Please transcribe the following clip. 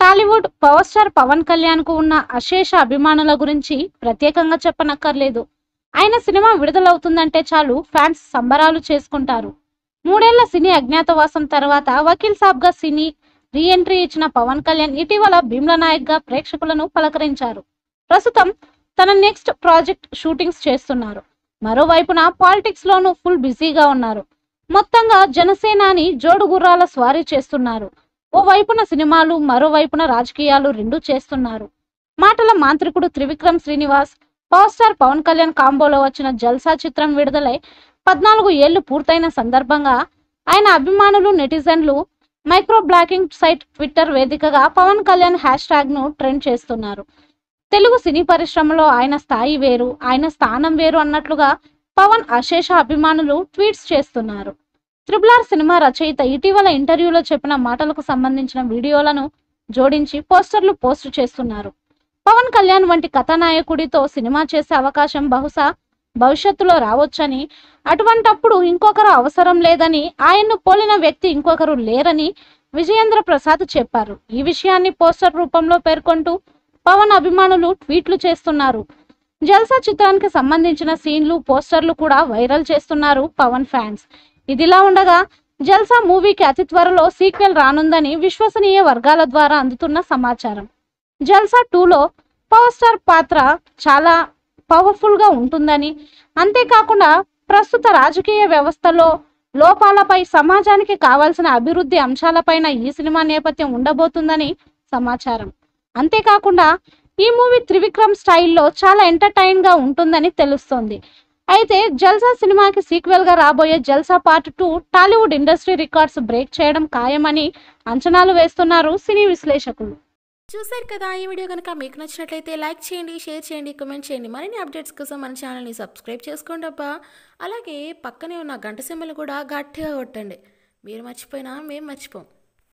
Tollywood power star Pavan Kalyan కు ఉన్న అశేష అభిమానుల గురించి ప్రత్యేకంగా చెప్పనక్కర్లేదు ఆయన సినిమా విడుదలవుతుందంటే చాలు ఫ్యాన్స్ సంబరాలు చేసుకుంటారు మూడేళ్ల సినీ అజ్ఞాతవాసం తర్వాత వకీల్ సాబ్ గా సినీ రీ ఎంట్రీ ఇచ్చిన పవన్ కళ్యాణ్ ఇటీవల భీమ్ల నాయక్ గా ప్రేక్షకులను పలకరించారు ప్రస్తుతం తన నెక్స్ట్ ప్రాజెక్ట్ షూటింగ్స్ చేస్తున్నారు మరోవైపున పాలిటిక్స్ లోనూ ఫుల్ బిజీగా ఉన్నారు మొత్తంగా జనసేనాని జోడు గుర్రాల స్వారీ చేస్తున్నారు ఓ వైపున సినిమాలు మరోవైపున రాజకీయాలు రెండూ చేస్తున్నారు మాటల మాంత్రికుడు త్రివిక్రమ్ శ్రీనివాస్ పవర్ స్టార్ పవన్ కళ్యాణ్ కాంబోలో వచ్చిన జల్సా చిత్రం విడుదలై పద్నాలుగు ఏళ్లు పూర్తయిన సందర్భంగా ఆయన అభిమానులు నెటిజన్లు మైక్రో బ్లాకింగ్ సైట్ ట్విట్టర్ వేదికగా పవన్ కళ్యాణ్ హ్యాష్ ట్యాగ్ ను ట్రెండ్ చేస్తున్నారు తెలుగు సినీ పరిశ్రమలో ఆయన స్థాయి వేరు ఆయన స్థానం వేరు అన్నట్లుగా పవన్ అశేష అభిమానులు ట్వీట్స్ చేస్తున్నారు త్రిబుల్ ఆర్ సినిమా రచయిత ఇటీవల ఇంటర్వ్యూలో చెప్పిన మాటలకు సంబంధించిన వీడియోలను జోడించి పోస్టర్లు పోస్ట్ చేస్తున్నారు పవన్ కళ్యాణ్ వంటి కథానాయకుడితో సినిమా చేసే అవకాశం బహుశా భవిష్యత్తులో రావచ్చని అటువంటప్పుడు ఇంకొకరు అవసరం లేదని ఆయన్ను పోలిన వ్యక్తి ఇంకొకరు లేరని విజయేంద్ర ప్రసాద్ చెప్పారు ఈ విషయాన్ని పోస్టర్ రూపంలో పేర్కొంటూ పవన్ అభిమానులు ట్వీట్లు చేస్తున్నారు జల్సా చిత్రానికి సంబంధించిన సీన్లు పోస్టర్లు కూడా వైరల్ చేస్తున్నారు పవన్ ఫ్యాన్స్ ఇదిలా ఉండగా జల్సా మూవీకి అతి త్వరలో సీక్వెల్ రానుందని విశ్వసనీయ వర్గాల ద్వారా అందుతున్న సమాచారం జల్సా టూలో పవర్ స్టార్ పాత్ర చాలా పవర్ఫుల్ గా ఉంటుందని అంతేకాకుండా ప్రస్తుత రాజకీయ వ్యవస్థలో లోపాలపై సమాజానికి కావాల్సిన అభివృద్ధి అంశాలపైన ఈ సినిమా నేపథ్యం ఉండబోతుందని సమాచారం అంతేకాకుండా ఈ మూవీ త్రివిక్రమ్ స్టైల్లో చాలా ఎంటర్టైన్ గా ఉంటుందని తెలుస్తోంది అయితే జల్సా సినిమాకి సీక్వెల్ గా రాబోయే Jalsa part two Tollywood industry records break చేయడం ఖాయమని అంచనాలు వేస్తున్నారు సినీ విశ్లేషకులు చూశారు కదా ఈ వీడియో కనుక మీకు నచ్చినట్లయితే లైక్ చేయండి షేర్ చేయండి కామెంట్ చేయండి మరిన్ని అప్డేట్స్ కోసం మన ఛానల్ని సబ్స్క్రైబ్ చేసుకోండి అబ్బా అలాగే పక్కనే ఉన్న గంట సింబల్ కూడా గట్టిగా కొట్టండి మీరు మర్చిపోయినా మేము మర్చిపోం